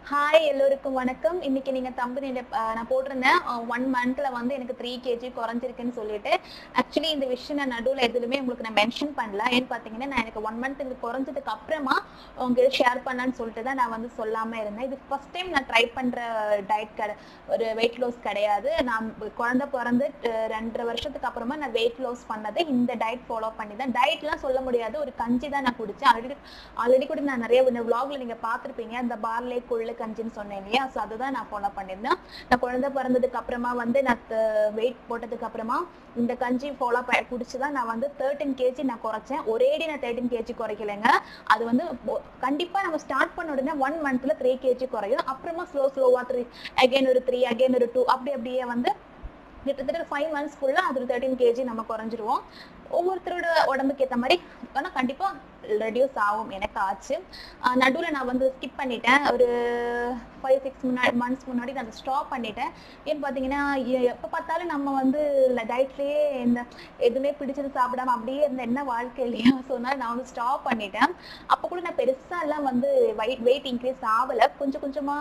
hi எல்லோருக்கும் வணக்கம் இன்னைக்கு நீங்க தம்பனியில நான் போட்டிருந்தேன் ஒன் மந்த்ல வந்து எனக்கு த்ரீ கேஜி குறைஞ்சிருக்குன்னு சொல்லிட்டு ஆக்சுவலி இந்த விஷயம் நான் நடுவில் எதுலுமே உங்களுக்கு நான் மென்ஷன் பண்ணல ஏன்னு பாத்தீங்கன்னா நான் எனக்கு ஒன் மந்த் எனக்கு குறைஞ்சதுக்கு அப்புறமா உங்ககிட்ட ஷேர் பண்ணலான்னு சொல்லிட்டு தான் நான் வந்து சொல்லாம இருந்தேன் இது ஃபர்ஸ்ட் டைம் நான் ட்ரை பண்ற டயட் கடை ஒரு வெயிட் லாஸ் கிடையாது நான் குழந்தை பிறந்து அஹ், ரெண்டரை வருஷத்துக்கு அப்புறமா நான் வெயிட் லாஸ் பண்ணது இந்த டயட் ஃபாலோ பண்ணி தான் டயட்லாம் சொல்ல முடியாது ஒரு கஞ்சி தான் நான் குடிச்சேன் ஆல்ரெடி ஆல்ரெடி கூட நான் நிறைய இந்த vlogல நீங்க பார்த்திருப்பீங்க அந்த பார்லே கொள்ளு கஞ்சின்னு சொன்னேன் இல்லையா ஸோ அதுதான் நான் ஃபாலோ பண்ணியிருந்தேன் நான் குழந்தை பிறந்ததுக்கு அப்புறமா வந்து நான் வெயிட் போட்டதுக்கு அப்புறமா இந்த கஞ்சி ஃபாலோ குடிச்சு தான் நான் வந்து தேர்ட்டின் கேஜி நான் குறைச்சேன் ஒரேடி நான் தேர்ட்டின் கேஜி குறைக்கலைங்க அது வந்து ஒ- கண்டிப்பா நம்ம ஸ்டார்ட் பண்ண உடனே ஒன் மந்த்ல த்ரீ கேஜி குறையும் அப்புறமா ஸ்லோ ஸ்லோவா த்ரீ அகைன் ஒரு த்ரீ அகைன் ஒரு டூ அப்படி அப்படியே வந்து கிட்டத்தட்ட ஃபைவ் மந்த்ஸ்க்குள்ள அது தேர்ட்டின் கேஜி நம்ம குறைஞ்சிருவோம் ஒவ்வொருத்தரோட உடம்புக்கு ஏற்ற மாதிரி ஆனால் கண்டிப்பா ரெடியூஸ் ஆகும் எனக்கு ஆச்சு நடுவில் நான் வந்து ஸ்கிப் பண்ணிட்டேன் ஒரு ஃபைவ் சிக்ஸ் முன்னாடி மந்த்ஸ் முன்னாடி நான் ஸ்டாப் பண்ணிட்டேன் ஏன்னு பார்த்தீங்கன்னா எப்போ பார்த்தாலும் நம்ம வந்து டயட்லேயே இந்த எதுவுமே பிடிச்சது சாப்பிடாம அப்படியே இருந்த என்ன வாழ்க்கை இல்லையா ஸோ அதனால நான் வந்து ஸ்டாப் பண்ணிட்டேன் அப்போ கூட நான் பெருசா எல்லாம் வந்து வெயிட் வெயிட் இன்க்ரீஸ் ஆகலை கொஞ்சம் கொஞ்சமா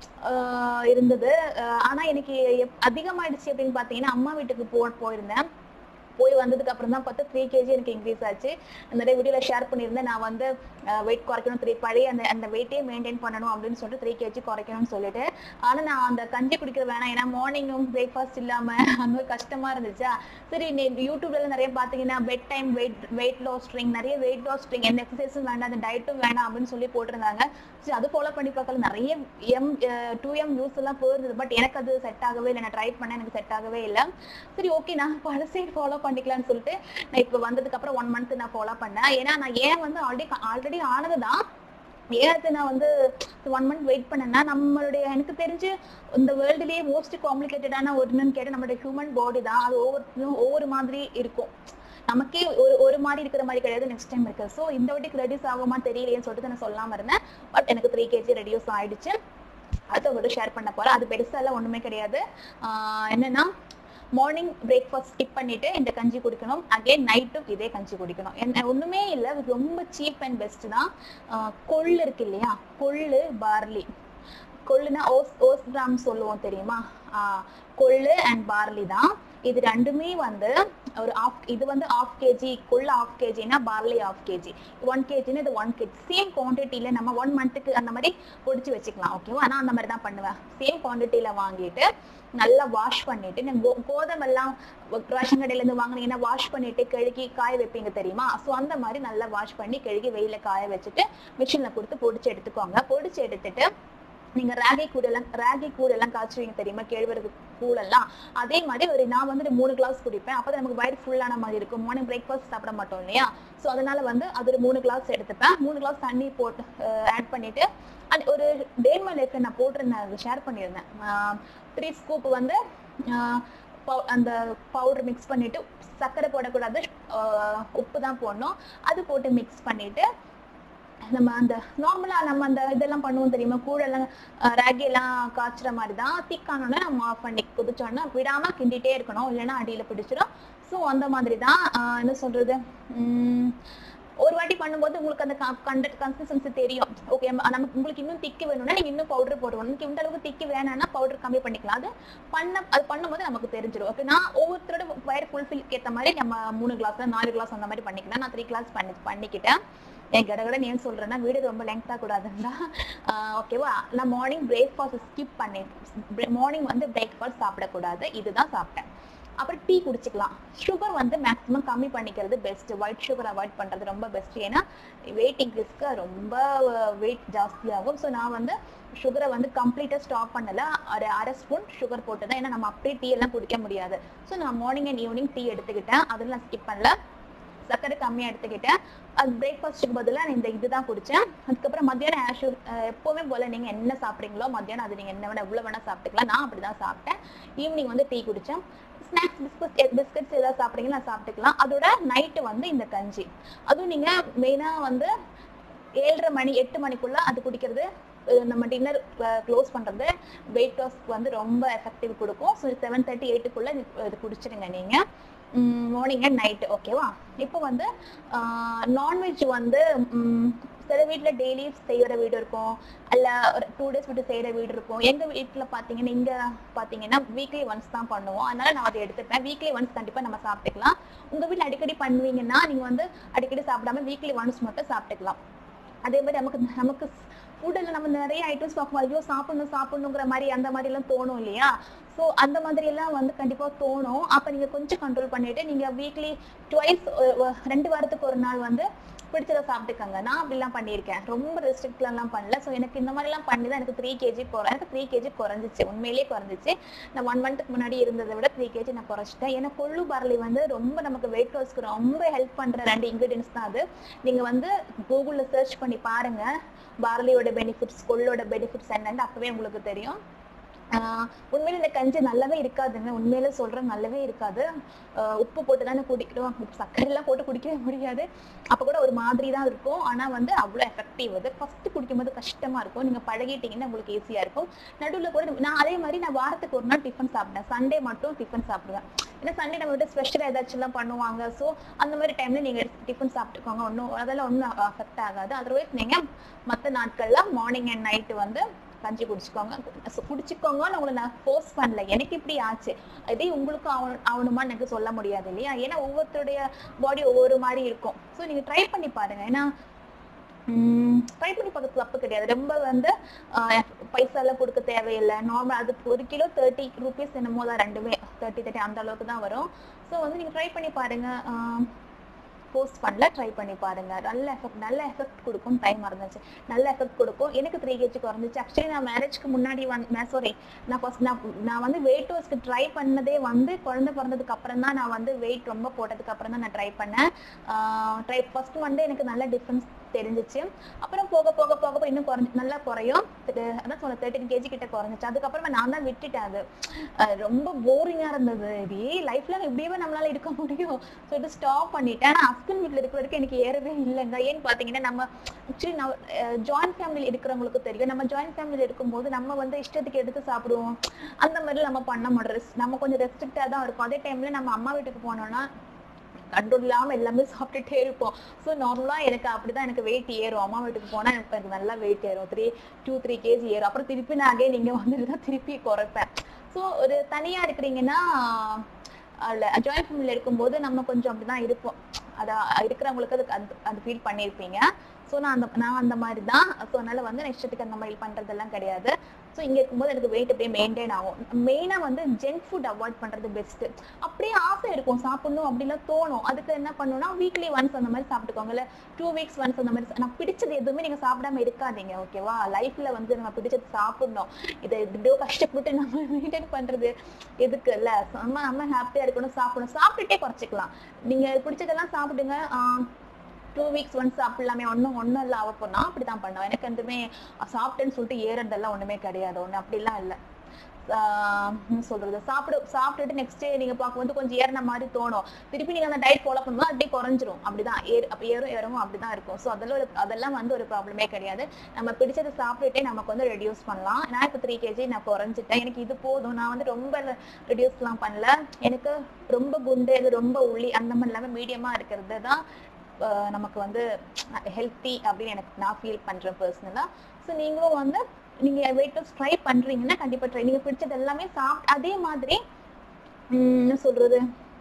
ஆஹ் இருந்தது ஆஹ் ஆனா எனக்கு எப்- அதிகமாயிடுச்சு அப்படின்னு பாத்தீங்கன்னா அம்மா வீட்டுக்கு போ போயிருந்தேன் போய் வந்ததுக்கு அப்புறம் தான் பார்த்தா த்ரீ கேஜி எனக்கு இன்க்ரீஸ் ஆச்சு நிறைய வீடியோல ஷேர் பண்ணியிருந்தேன் நான் வந்து வெயிட் குறைக்கணும் த்ரீ பழைய அந்த அந்த வெயிட்டே மெயின்டைன் பண்ணணும் அப்படின்னு சொல்லிட்டு த்ரீ கேஜி குறைக்கணும்னு சொல்லிட்டு ஆனா நான் அந்த கஞ்சி குடிக்கிற வேணாம் ஏன்னா மார்னிங்கும் பிரேக்ஃபாஸ்ட் இல்லாம அந்த மாதிரி கஷ்டமா இருந்துச்சா சரி நீ யூடியூப்ல எல்லாம் நிறைய பாத்தீங்கன்னா bed time weight weight loss string நிறைய வெயிட் லாஸ் ஸ்ட்ரிங் எந்த எக்ஸசைஸும் வேண்டாம் அந்த டயட்டும் வேணாம் அப்படின்னு சொல்லி போட்டிருந்தாங்க சரி அது ஃபாலோ பண்ணி பார்க்கல நிறைய எம் டூ எம் வியூஸ் எல்லாம் போயிருந்தது பட் எனக்கு அது செட் ஆகவே இல்லை நான் ட்ரை பண்ணேன் எனக்கு செட் ஆகவே இல்லை சரி ஓகே நான் பழசே ஃபாலோ பண்ணிக்கலாம்னு சொல்லிட்டு நான் இப்போ வந்ததுக்கு அப்புறம் ஒன் மந்த் நான் ஃபாலோ பண்ணேன் ஏன்னா நான் ஏன் வந்து ஆல்ரெடி ஆல்ரெடி ஆனதுதான் ஏன் அது நான் வந்து ஒன் மந்த் வெயிட் பண்ணேன்னா நம்மளுடைய எனக்கு தெரிஞ்சு இந்த வேர்ல்டுலயே மோஸ்ட் காம்ப்ளிகேட்டடான ஒன்றுன்னு கேட்டால் நம்மளுடைய ஹியூமன் பாடி தான் அது ஒவ்வொருத்தரும் ஒவ்வொரு மாதிரி இருக்கும் நமக்கே ஒரு ஒரு மாதிரி இருக்கிற மாதிரி கிடையாது நெக்ஸ்ட் டைம் இருக்கு ஸோ இந்த வாட்டிக்கு ரெடியூஸ் ஆகுமா தெரியலையேன்னு சொல்லிட்டு நான் சொல்லாம இருந்தேன் பட் எனக்கு த்ரீ கேஜி ரெடியூஸ் ஆயிடுச்சு அதை உங்கள்கிட்ட ஷேர் பண்ண போறேன் அது பெருசா எல்லாம் ஒண்ணுமே கிடையாது ஆஹ் என்னன்னா மார்னிங் பிரேக்ஃபாஸ்ட் ஸ்கிப் பண்ணிட்டு இந்த கஞ்சி குடிக்கணும் அகைன் நைட்டும் இதே கஞ்சி குடிக்கணும் என்ன ஒண்ணுமே இல்லை இது ரொம்ப சீப் அண்ட் பெஸ்ட் தான் ஆஹ் கொள்ளு இருக்கு இல்லையா கொள்ளு பார்லி கொள்ளுனா ஓஸ் ஓஸ் கிராம் சொல்லுவோம் தெரியுமா ஆஹ் கொள்ளு அண்ட் பார்லி தான் இது ரெண்டுமே வந்து ஒரு ஆஃப் இது வந்து ஆஃப் கேஜி கொள்ளு ஆஃப் கேஜினா பார்லி ஆஃப் கேஜி ஒன் கேஜின்னு இது ஒன் கேஜி சேம் குவான்டிட்டியில நம்ம ஒன் மந்த்துக்கு அந்த மாதிரி பொடிச்சு வச்சுக்கலாம் ஓகேவா நான் அந்த மாதிரி தான் பண்ணுவேன் சேம் குவான்டிட்டியில வாங்கிட்டு நல்லா வாஷ் பண்ணிட்டு நீங்க கோ கோதுமை எல்லாம் ரேஷன் கடையில இருந்து வாங்குனீங்கன்னா வாஷ் பண்ணிட்டு கழுகி காய வைப்பீங்க தெரியுமா ஸோ அந்த மாதிரி நல்லா வாஷ் பண்ணி கழுகி வெயில காய வச்சுட்டு மிஷின்ல கொடுத்து பொடிச்சு எடுத்துக்கோங்க பொடிச்சு எடுத்துட்டு நீங்க ராகி கூடெல்லாம் ராகி கூடெல்லாம் காய்ச்சுவீங்க தெரியுமா கேழ்வரகு கூழெல்லாம் அதே மாதிரி ஒரு நான் வந்து ஒரு மூணு கிளாஸ் குடிப்பேன் அப்பதான் நமக்கு வயிறு ஃபுல்லான மாதிரி இருக்கும் மார்னிங் பிரேக்ஃபாஸ்ட் சாப்பிட மாட்டோம் இல்லையா ஸோ அதனால வந்து அது ஒரு மூணு கிளாஸ் எடுத்துப்பேன் மூணு கிளாஸ் தண்ணி போட்டு ஆட் பண்ணிட்டு and ஒரு டே மை லைஃப்ல நான் போட்டிருந்தேன் அது ஷேர் பண்ணியிருந்தேன் த்ரீ ஸ்கூப் வந்து ஆஹ் பவு- அந்த பவுடர் மிக்ஸ் பண்ணிட்டு சர்க்கரை போடக்கூடாது ஆஹ் உப்பு தான் போடணும் அது போட்டு மிக்ஸ் பண்ணிட்டு நம்ம அந்த நார்மலா நம்ம அந்த இதெல்லாம் பண்ணுவோம் தெரியுமா கூழெல்லாம் ராகி எல்லாம் காய்ச்சுற மாதிரி தான் திக்கானோடனே நம்ம ஆஃப் பண்ணி கொதிச்சோன்னா விடாம கிண்டிட்டே இருக்கணும் இல்லைன்னா அடியில பிடிச்சிடும் ஸோ அந்த மாதிரி தான் ஆஹ் என்ன சொல்றது உம் ஒரு வாட்டி பண்ணும்போது உங்களுக்கு அந்த கண்டட் கன்சிஸ்டன்சி தெரியும் ஓகே நமக்கு உங்களுக்கு இன்னும் திக்கி வேணும்னா நீங்க இன்னும் பவுடர் போடுவோம் உங்களுக்கு இந்த அளவுக்கு திக்கி வேணாம்னா பவுடர் கம்மி பண்ணிக்கலாம் அது பண்ண அது பண்ணும்போது நமக்கு தெரிஞ்சிடும் ஓகே நான் ஒவ்வொருத்தரோட வயர் ஃபுல்ஃபில் ஏற்ற மாதிரி நம்ம மூணு கிளாஸ் நாலு கிளாஸ் அந்த மாதிரி பண்ணிக்கலாம் நான் த்ரீ கிளாஸ் பண்ணி பண்ணிக்கிட்டேன் என் கடகடன் ஏன் சொல்றேன்னா வீடு ரொம்ப லெங்க்தா கூடாதுங்களா ஓகேவா நான் மார்னிங் பிரேக்ஃபாஸ்ட் ஸ்கிப் பண்ணி மார்னிங் வந்து பிரேக்ஃபாஸ்ட் சாப்பிடக்கூடாது இதுதான் சாப்பிட்டேன் அப்புறம் டீ குடிச்சுக்கலாம் சுகர் வந்து மேக்ஸிமம் கம்மி பண்ணிக்கிறது பெஸ்ட் ஒயிட் சுகர் அவாய்ட் பண்றது ரொம்ப பெஸ்ட் ஏன்னா வெயிட் இன்க்ரீஸ்க்கு ரொம்ப வெயிட் ஜாஸ்தியாகும் ஸோ நான் வந்து சுகரை வந்து கம்ப்ளீட்டாக ஸ்டாப் பண்ணல ஒரு அரை ஸ்பூன் சுகர் போட்டு தான் ஏன்னா நம்ம அப்படியே டீ எல்லாம் குடிக்க முடியாது ஸோ நான் மார்னிங் அண்ட் ஈவினிங் டீ எடுத்துக்கிட்டேன் அதில் நான் ஸ்கிப் பண்ணல சர்க்கரை கம்மியா எடுத்துக்கிட்டேன் அது பிரேக்ஃபாஸ்ட்டுக்கு பதிலாக நான் இந்த இதுதான் குடிச்சேன் அதுக்கப்புறம் மத்தியானம் ஆஷு எப்போவுமே போல நீங்க என்ன சாப்பிட்றீங்களோ மத்தியானம் அது நீங்க என்ன வேணா எவ்வளவு வேணா சாப்பிட்டுக்கலாம் நான் அப்படிதான் சாப்பிட்டேன் ஈவினிங் வந்து டீ குடிச்சேன் ஸ்நாக்ஸ் பிஸ்கட் பிஸ்கட்ஸ் ஏதாவது சாப்பிட்றீங்களா சாப்பிட்டுக்கலாம் அதோட நைட்டு வந்து இந்த கஞ்சி அதுவும் நீங்க மெயினா வந்து ஏழரை மணி எட்டு மணிக்குள்ள அது குடிக்கிறது அஹ் நம்ம டின்னர் க்ளோஸ் பண்றது வெயிட் லாஸ்க்கு வந்து ரொம்ப எஃபெக்டிவ் கொடுக்கும் ஸோ செவன் தேர்ட்டி எயிட்டுக்குள்ள இது குடிச்சிடுங்க நீங்க மார்னிங் அண்ட் நைட் ஓகேவா இப்போ வந்து நான்வெஜ் வந்து சில வீட்ல டெய்லி செய்யற வீடு இருக்கும் அல்ல ஒரு டூ டேஸ் விட்டு செய்யற வீடு இருக்கும் எங்க வீட்ல பாத்தீங்கன்னா இங்க பாத்தீங்கன்னா வீக்லி ஒன்ஸ் தான் பண்ணுவோம் அதனால நான் அதை எடுத்துப்பேன் வீக்லி ஒன்ஸ் கண்டிப்பா நம்ம சாப்பிட்டுக்கலாம் உங்க வீட்ல அடிக்கடி பண்ணுவீங்கன்னா நீங்க வந்து அடிக்கடி சாப்பிடாம வீக்லி ஒன்ஸ் மட்டும் சாப்பிட்டுக்கலாம் அதே மாதிரி நமக்கு நமக்கு ஃபுட்டில் நம்ம நிறைய ஐட்டம்ஸ் பார்க்கும் ஐயோ சாப்பிடணும் சாப்பிடணுங்கிற மாதிரி அந்த மாதிரி எல்லாம் தோணும் இல்லையா ஸோ அந்த மாதிரி எல்லாம் வந்து கண்டிப்பா தோணும் அப்ப நீங்க கொஞ்சம் கண்ட்ரோல் பண்ணிட்டு நீங்க வீக்லி டுவைஸ் ரெண்டு வாரத்துக்கு ஒரு நாள் வந்து பிடிச்சத சாப்பிட்டுக்கங்க நான் அப்படிலாம் பண்ணியிருக்கேன் ரொம்ப ரெஸ்ட்ரிக்ட்லாம் எல்லாம் பண்ணல ஸோ எனக்கு இந்த மாதிரி எல்லாம் பண்ணி தான் எனக்கு த்ரீ கேஜி குறை எனக்கு த்ரீ கேஜி குறைஞ்சிச்சு உண்மையிலேயே குறைஞ்சிச்சு நான் ஒன் மந்த்துக்கு முன்னாடி இருந்ததை விட த்ரீ கேஜி நான் குறைச்சிட்டேன் ஏன்னா கொள்ளு பார்லி வந்து ரொம்ப நமக்கு வெயிட் லாஸ்க்கு ரொம்ப ஹெல்ப் பண்ற ரெண்டு இன்கிரீடியன்ஸ் தான் அது நீங்க வந்து கூகுளில் சர்ச் பண்ணி பாருங்க பார்லியோட பெனிஃபிட்ஸ் கொள்ளோட பெனிஃபிட்ஸ் என்னன்னு அப்பவே உங்களுக்கு தெரியும் ஆஹ் உண்மையில இந்த கஞ்சி நல்லாவே இருக்காதுங்க உண்மையில சொல்றேன் நல்லாவே இருக்காது ஆஹ் உப்பு போட்டு தானே குடிக்கிறோம் சர்க்கரை எல்லாம் போட்டு குடிக்கவே முடியாது அப்ப கூட ஒரு மாதிரி தான் இருக்கும் ஆனா வந்து அவ்வளவு எஃபெக்டிவ் அது ஃபர்ஸ்ட் குடிக்கும்போது கஷ்டமா இருக்கும் நீங்க பழகிட்டீங்கன்னா உங்களுக்கு ஈஸியா இருக்கும் நடுவுல கூட நான் அதே மாதிரி நான் வாரத்துக்கு ஒரு நாள் டிஃபன் சாப்பிட்டேன் சண்டே மட்டும் டிஃபன் சாப்பிடுவேன் ஏன்னா சண்டே நம்ம விட்டு ஸ்பெஷல் ஏதாச்சும் எல்லாம் பண்ணுவாங்க ஸோ அந்த மாதிரி டைம்ல நீங்க டிஃபன் சாப்பிட்டுக்கோங்க ஒன்றும் அதெல்லாம் ஒன்றும் அஃபெக்ட் ஆகாது அதர்வைஸ் நீங்க மற்ற நாட்கள்ல மார்னிங் அண்ட் நைட்டு வந்து கஞ்சி குடிச்சுக்கோங்க So, குடிச்சுக்கோங்கன்னு உங்களை நான் ஃபோர்ஸ் பண்ணல எனக்கு இப்படி ஆச்சு இதே உங்களுக்கு ஆகணும் ஆகணுமான்னு எனக்கு சொல்ல முடியாது இல்லையா ஏன்னா ஒவ்வொருத்தருடைய பாடி ஒவ்வொரு மாதிரி இருக்கும் ஸோ நீங்க ட்ரை பண்ணி பாருங்க ஏன்னா ட்ரை பண்ணி பார்க்கறது தப்பு கிடையாது ரொம்ப வந்து ஆஹ், பைசா எல்லாம் கொடுக்க தேவையில்லை நார்மல் அது ஒரு கிலோ தேர்ட்டி ருபீஸ் என்னமோ தான் ரெண்டுமே தேர்ட்டி தேர்ட்டி அந்த அளவுக்கு தான் வரும் ஸோ வந்து நீங்க ட்ரை பண்ணி பாருங்க ஆஹ், போஸ்ட் பண்ணல ட்ரை பண்ணி பாருங்க நல்ல எஃபெக்ட் நல்ல எஃபெக்ட் கொடுக்கும் டைம் மறந்துச்சு நல்ல எஃபெக்ட் கொடுக்கும் எனக்கு த்ரீ கேஜி குறைஞ்சிச்சு ஆக்சுவலி நான் மேரேஜ்க்கு முன்னாடி வந்து சாரி நான் ஃபர்ஸ்ட் நான் நான் வந்து வெயிட் லாஸ்க்கு ட்ரை பண்ணதே வந்து குழந்தை பிறந்ததுக்கு அப்புறம் தான் நான் வந்து வெயிட் ரொம்ப போட்டதுக்கு அப்புறம் தான் நான் ட்ரை பண்ணேன் ட்ரை ஃபர்ஸ்ட் வந்து எனக்கு நல்ல டிஃப்ரென்ஸ் தெரிஞ்சிச்சு அப்புறம் போக போக போக போக இன்னும் குறைஞ்சு நல்லா குறையும் திரு- அதான் சொன்ன தேர்ட்டின் கேஜி கிட்ட குறைஞ்சிச்சு அதுக்கப்புறமா நான் தான் விட்டுட்டேன் அது அஹ் ரொம்ப போரிங்கா இருந்தது இது லைஃப்ல இப்படியே நம்மளால இருக்க முடியும் சொல்லிட்டு ஸ்டாப் பண்ணிட்டேன் ஆனா ஹஸ்பண்ட் வீட்ல இருக்கிற வரைக்கும் எனக்கு ஏறவே இல்லைங்க ஏன்னு பாத்தீங்கன்னா நம்ம ஆக்சுவலி நான் ஜாயின்ட் ஃபேமிலி இருக்கிறவங்களுக்கு தெரியும் நம்ம ஜாயின்ட் ஃபேமிலி இருக்கும்போது நம்ம வந்து இஷ்டத்துக்கு எடுத்து சாப்பிடுவோம் அந்த மாதிரி நம்ம பண்ண மாட்டோம் நம்ம கொஞ்சம் ரெஸ்ட்ரிக்டா தான் இருக்கும் அதே டைம்ல நம்ம அம்மா வீட்டுக்கு போனோம்னா கண்ட்ரோல் இல்லாம எல்லாமே சாப்பிட்டுட்டே இருப்போம் ஸோ நார்மலா எனக்கு அப்படிதான் எனக்கு வெயிட் ஏறும் அம்மா வீட்டுக்கு போனா எனக்கு எனக்கு நல்லா வெயிட் ஏறும் த்ரீ டூ த்ரீ கேஜி ஏறும் அப்புறம் திருப்பி நான் அகே நீங்க வந்துட்டு தான் திருப்பி குறைப்பேன் ஸோ ஒரு தனியா இருக்கிறீங்கன்னா ஜாயின்ட் ஃபேமிலியில் இருக்கும்போது நம்ம கொஞ்சம் அப்படிதான் இருப்போம் அதான் இருக்கிறவங்களுக்கு அதுக்கு அது அது ஃபீல் பண்ணியிருப்பீங்க ஸோ நான் அந்த நான் அந்த மாதிரி தான் ஸோ அதனால வந்து நான் இஷ்டத்துக்கு அந்த மாதிரி பண்றதெல்லாம் கிடையாது ஸோ இங்க இருக்கும்போது எனக்கு வெயிட் அப்படியே மெயின்டைன் ஆகும் மெயினா வந்து ஜங்க் ஃபுட் அவாய்ட் பண்றது பெஸ்ட் அப்படியே ஆசை இருக்கும் சாப்பிடணும் அப்படிலாம் தோணும் அதுக்கு என்ன பண்ணணும்னா வீக்லி ஒன்ஸ் அந்த மாதிரி சாப்பிட்டுக்கோங்க இல்ல டூ வீக்ஸ் ஒன்ஸ் அந்த மாதிரி சா- நான் பிடிச்சது எதுவுமே நீங்க சாப்பிடாம இருக்காதீங்க ஓகேவா லைஃப்ல வந்து நம்ம பிடிச்சது சாப்பிடணும் இதை இப்படியோ கஷ்டப்பட்டு நம்ம மெயின்டைன் பண்றது எதுக்கு இல்ல நம்ம நம்ம ஹாப்பியா இருக்கணும் சாப்பிடணும் சாப்பிட்டுட்டே குறைச்சிக்கலாம் நீங்க பிடிச்சதெல்லாம் சாப்பிடுங்க டூ வீக்ஸ் ஒன்ஸ் சாப்பிடலாமே ஒன்றும் ஒன்றும் இல்லை அவ போனா அப்படிதான் பண்ணுவேன் எனக்கு எதுவுமே சாப்பிட்டேன்னு சொல்லிட்டு ஏறதெல்லாம் ஒண்ணுமே கிடையாது ஒண்ணு அப்படிலாம் இல்லை ஆஹ் என்ன சொல்றது சாப்பிடு சாப்பிட்டுட்டு நெக்ஸ்ட் டே நீங்க பார்க்கும்போது கொஞ்சம் ஏறின மாதிரி தோணும் திருப்பி நீங்க அந்த டயட் ஃபாலோ பண்ணும்போது அப்படியே குறைஞ்சிரும் அப்படிதான் ஏறு அப்ப ஏறும் ஏறவும் அப்படிதான் இருக்கும் ஸோ அதெல்லாம் ஒரு அதெல்லாம் வந்து ஒரு ப்ராப்ளமே கிடையாது நம்ம பிடிச்சதை சாப்பிட்டுட்டே நமக்கு வந்து ரெடியூஸ் பண்ணலாம் நான் இப்போ த்ரீ கேஜி நான் குறைஞ்சிட்டேன் எனக்கு இது போதும் நான் வந்து ரொம்ப ரெடியூஸ்லாம் பண்ணல எனக்கு ரொம்ப குண்டு இது ரொம்ப உள்ளி அந்த மாதிரி இல்லாமல் மீடியமா இருக்கிறது தான் ஆஹ் நமக்கு வந்து ஹெல்த்தி அப்படின்னு எனக்கு நான் ஃபீல் பண்றேன் பர்சனலா ஸோ நீங்களும் வந்து நீங்க வெயிட் லாஸ் ட்ரை பண்றீங்கன்னா கண்டிப்பா ட்ரை நீங்க பிடிச்சது எல்லாமே சாப்பிட்டு அதே மாதிரி உம் என்ன சொல்றது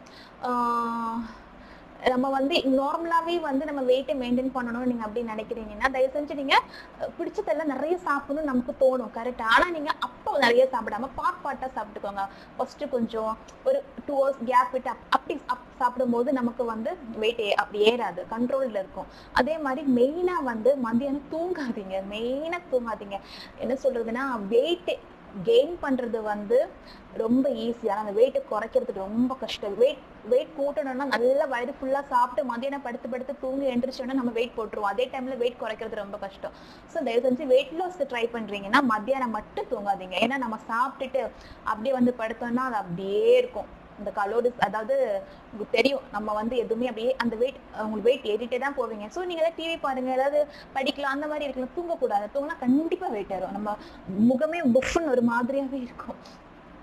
ஆஹ் நம்ம வந்து நார்மலாவே வந்து நம்ம வெயிட்டை மெயின்டைன் பண்ணணும்னு நீங்க அப்படி நினைக்கிறீங்கன்னா தயவு செஞ்சு நீங்க அஹ், பிடிச்சதெல்லாம் நிறைய சாப்பிடணும்னு நமக்கு தோணும் கரெக்ட் ஆனா நீங்க அப்போ நிறைய சாப்பிடாம பார்ட் பார்ட்டா சாப்பிட்டுக்கோங்க ஃபர்ஸ்ட் கொஞ்சம் ஒரு டூ ஹவர்ஸ் கேப் விட்டு அப்- அப்படி அப் சாப்பிடும்போது நமக்கு வந்து வெயிட் அப்படி ஏறாது கண்ட்ரோல்ல இருக்கும் அதே மாதிரி மெயினா வந்து மதியானம் தூங்காதீங்க மெயினா தூங்காதீங்க என்ன சொல்றதுன்னா வெயிட் கெயின் பண்றது வந்து ரொம்ப ஈஸி ஆனா அந்த வெயிட்டை குறைக்கிறதுக்கு ரொம்ப கஷ்டம் வெயிட் வெயிட் கூட்டணும்னா நல்லா வயிறு ஃபுல்லா சாப்பிட்டு மதியானம் படுத்து படுத்து தூங்கி எந்திரிச்சோன்னா நம்ம வெயிட் போட்டுருவோம் அதே டைம்ல வெயிட் குறைக்கிறது ரொம்ப கஷ்டம் ஸோ தயவு செஞ்சு வெயிட் லாஸ் ட்ரை பண்றீங்கன்னா மத்தியானம் மட்டும் தூங்காதீங்க ஏன்னா நம்ம சாப்பிட்டுட்டு அப்படியே வந்து படுத்தோம்னா அது அப்படியே இருக்கும் இந்த கலோரிஸ் அதாவது உங்களுக்கு தெரியும் நம்ம வந்து எதுவுமே அப்படியே அந்த வெயிட் உங்களுக்கு வெயிட் ஏறிட்டே தான் போவீங்க ஸோ நீங்க ஏதாவது டிவி பாருங்க ஏதாவது படிக்கலாம் அந்த மாதிரி இருக்கலாம் தூங்கக்கூடாது தூங்கினா கண்டிப்பா வெயிட் ஏறும் நம்ம முகமே புஃப்னு ஒரு மாதிரியாவே இருக்கும்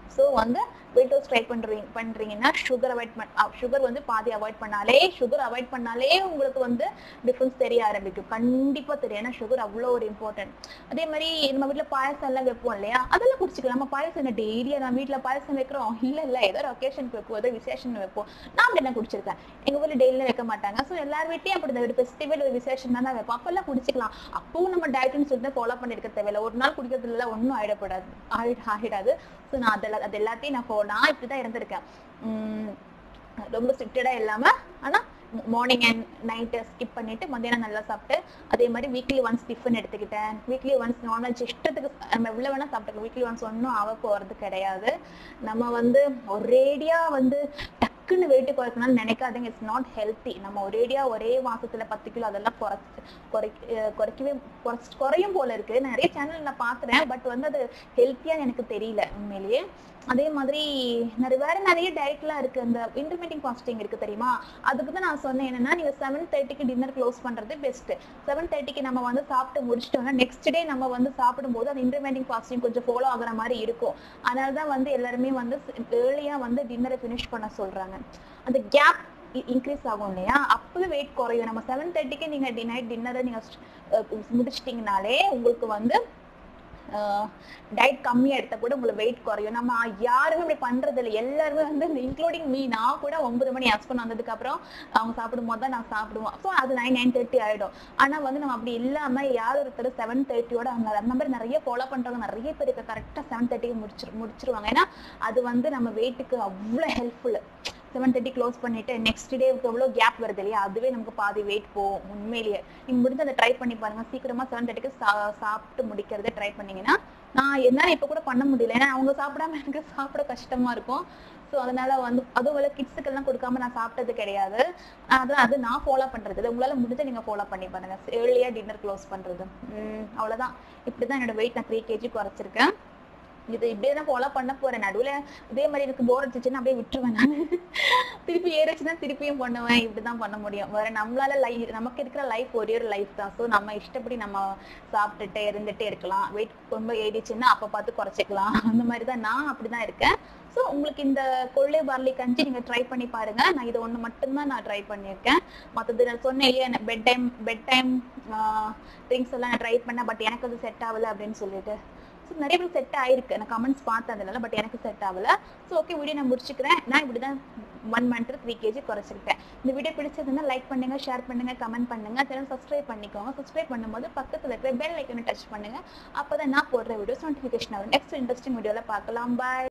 ஸோ வந்து வெயிட் லாஸ் ட்ரை பண்றீங்க பண்றீங்கன்னா சுகர் அவாய்ட் பண்ண சுகர் வந்து பாதி அவாய்ட் பண்ணாலே சுகர் அவாய்ட் பண்ணாலே உங்களுக்கு வந்து டிஃபரன்ஸ் தெரிய ஆரம்பிக்கும் கண்டிப்பா தெரியும் ஏன்னா சுகர் அவ்வளோ ஒரு இம்பார்ட்டன்ட் அதே மாதிரி நம்ம வீட்ல பாயசம் எல்லாம் வைப்போம் இல்லையா அதெல்லாம் குடிச்சிக்கலாம் நம்ம பாயசம் என்ன டெய்லியா நம்ம வீட்ல பாயசம் வைக்கிறோம் இல்ல இல்ல ஏதோ ஒரு ஒகேஷனுக்கு வைப்போம் ஏதோ விசேஷம் வைப்போம் நான் அப்படி என்ன குடிச்சிருக்கேன் எங்க வீட்ல டெய்லியும் வைக்க மாட்டாங்க ஸோ எல்லார் வீட்லயும் அப்படி ஒரு ஃபெஸ்டிவல் ஒரு விசேஷம் தான் வைப்போம் அப்பெல்லாம் குடிச்சிக்கலாம் அப்பவும் நம்ம டயட்னு சொல்லிட்டு ஃபாலோ பண்ணிருக்க தேவையில்ல ஒரு நாள் குடிக்கிறதுல ஒன்றும் ஆயிடப்படாது ஆயிட ஆகிடாது ஸோ நான் அதெல்லாம் அது எல்லாத்தையும் நான் ஃபோ- நான் இப்படிதான் இருந்திருக்கேன் உம் ரொம்ப ஸ்ட்ரிக்டடா இல்லாம ஆனா மார்னிங் அண்ட் நைட்டு ஸ்கிப் பண்ணிட்டு மத்தியானம் நல்லா சாப்பிட்டு அதே மாதிரி வீக்லி ஒன்ஸ் டிஃபன் எடுத்துக்கிட்டேன் வீக்லி ஒன்ஸ் நான்வெஜ் இஷ்டத்துக்கு நம்ம எவ்வளவு வேணா சாப்பிட்டுக்கலாம் வீக்லி ஒன்ஸ் ஒன்றும் ஆக போறது கிடையாது நம்ம வந்து ஒரேடியா வந்து டக்குன்னு வெயிட் குறைக்கணும்னு நினைக்காதீங்க இட்ஸ் நாட் ஹெல்த்தி நம்ம ஒரேடியா ஒரே மாசத்துல பத்து கிலோ அதெல்லாம் குறைச்சு குறை அஹ் குறைக்கவே குறைச்சு குறையும் போல இருக்கு நிறைய சேனல் நான் பாக்குறேன் பட் வந்து அது ஹெல்த்தியான்னு எனக்கு தெரியல உண்மையிலேயே அதே மாதிரி நிறைய வேற நிறைய டயட்லாம் இருக்கு இந்த இன்டர்மீடியட் ஃபாஸ்டிங் இருக்கு தெரியுமா அதுக்கு தான் நான் சொன்னேன் என்னன்னா நீங்க செவன் தேர்ட்டிக்கு டின்னர் க்ளோஸ் பண்றது பெஸ்ட் செவன் தேர்ட்டிக்கு நம்ம வந்து சாப்பிட்டு முடிச்சிட்டோம்னா நெக்ஸ்ட் டே நம்ம வந்து சாப்பிடும்போது அந்த இன்டர்மீடியட் ஃபாஸ்டிங் கொஞ்சம் ஃபாலோ ஆகுற மாதிரி இருக்கும் அதனால தான் வந்து எல்லாருமே வந்து ஏர்லியா வந்து டின்னரை ஃபினிஷ் பண்ண சொல்றாங்க அந்த கேப் இன்க்ரீஸ் ஆகும் இல்லையா அப்பவே வெயிட் குறையும் நம்ம செவன் தேர்ட்டிக்கு நீங்க நைட் டின்னரை நீங்க அஹ், முடிச்சிட்டீங்கனாலே உங்களுக்கு வந்து டயட் கம்மியா எடுத்தா கூட உங்களுக்கு வெயிட் குறையும் நம்ம யாருமே இப்படி பண்றது இல்லை எல்லாருமே வந்து இன்க்ளூடிங் மீ நான் கூட ஒன்பது மணி ஹஸ்பண்ட் வந்ததுக்கு அப்புறம் அவங்க சாப்பிடும் போது தான் நான் சாப்பிடுவோம் ஸோ அது நைன் நைன் தேர்ட்டி ஆயிடும் ஆனா வந்து நம்ம அப்படி இல்லாம யார் ஒருத்தர் செவன் தேர்ட்டியோட அவங்க அந்த மாதிரி நிறைய ஃபாலோ பண்றவங்க நிறைய பேர் கரெக்டா செவன் தேர்ட்டிக்கு முடிச்சிரு முடிச்சிருவாங்க ஏன்னா அது வந்து நம்ம வெயிட்டுக்கு அவ்வளவு ஹெல்ப்ஃபுல் செவன் தேர்ட்டி க்ளோஸ் பண்ணிட்டு நெக்ஸ்ட் டே எவ்வளோ கேப் வருது இல்லையா அதுவே நமக்கு பாதி வெயிட் போகும் உண்மையிலேயே நீங்க முடிஞ்சு அதை ட்ரை பண்ணி பாருங்க சீக்கிரமா செவன் தேர்ட்டிக்கு சாப்பிட்டு முடிக்கிறத ட்ரை பண்ணீங்கன்னா நான் என்னால இப்ப கூட பண்ண முடியல ஏன்னா அவங்க சாப்பிடாம எனக்கு சாப்பிட கஷ்டமா இருக்கும் ஸோ அதனால வந்து அதுவும் வந்து கிட்ஸுக்கு எல்லாம் கொடுக்காம நான் சாப்பிட்டது கிடையாது அது அது நான் ஃபாலோ பண்றது இது உங்களால முடிஞ்ச நீங்க ஃபாலோ பண்ணி பாருங்க ஏர்லியா டின்னர் க்ளோஸ் பண்றது உம் அவ்வளவுதான் இப்படிதான் என்னோட வெயிட் நான் த்ரீ கேஜி குறைச்சிருக்கேன் இது இப்படியே தான் ஃபாலோ பண்ண போறேன் நடுவுல இதே மாதிரி எனக்கு போர் அடிச்சுன்னா அப்படியே விட்டுருவேன் நான் திருப்பி ஏறிச்சுன்னா திருப்பியும் பண்ணுவேன் இப்படிதான் பண்ண முடியும் வேற நம்மளால லைஃப் நமக்கு இருக்கிற லைஃப் ஒரே ஒரு லைஃப் தான் ஸோ நம்ம இஷ்டப்படி நம்ம சாப்பிட்டுட்டு இருந்துட்டே இருக்கலாம் வெயிட் ரொம்ப ஏறிச்சுன்னா அப்ப பார்த்து குறைச்சிக்கலாம் அந்த மாதிரி தான் நான் அப்படிதான் இருக்கேன் ஸோ உங்களுக்கு இந்த கொள்ளை பார்லி கஞ்சி நீங்க ட்ரை பண்ணி பாருங்க நான் இது ஒண்ணு மட்டும்தான் நான் ட்ரை பண்ணியிருக்கேன் மற்றது நான் சொன்னேன் இல்லையா bed time bed time drinks எல்லாம் நான் ட்ரை பண்ணேன் பட் எனக்கு அது செட் ஆகல அப்படின்னு சொல்லிட்டு ஸோ நிறைய பேர் செட் ஆயிருக்கு நான் கமெண்ட்ஸ் பார்த்தேன் அதனால பட் எனக்கு செட் ஆகல ஸோ ஓகே வீடியோ நான் முடிச்சுக்கிறேன் நான் இப்படி தான் ஒன் மந்த் த்ரீ கேஜி குறைச்சிருக்கேன் இந்த வீடியோ பிடிச்சதுன்னா லைக் பண்ணுங்க ஷேர் பண்ணுங்க கமெண்ட் பண்ணுங்க சேனல் சப்ஸ்கிரைப் பண்ணிக்கோங்க சப்ஸ்கிரைப் பண்ணும்போது பக்கத்துல இருக்கிற பெல் ஐக்கனை டச் பண்ணுங்க அப்பதான் நான் போடுற வீடியோஸ் நோட்டிஃபிகேஷன் வரும் நெக்ஸ்ட் இன்ட்ரெஸ்டிங் வீடியோல பார்க்கலாம் பாய்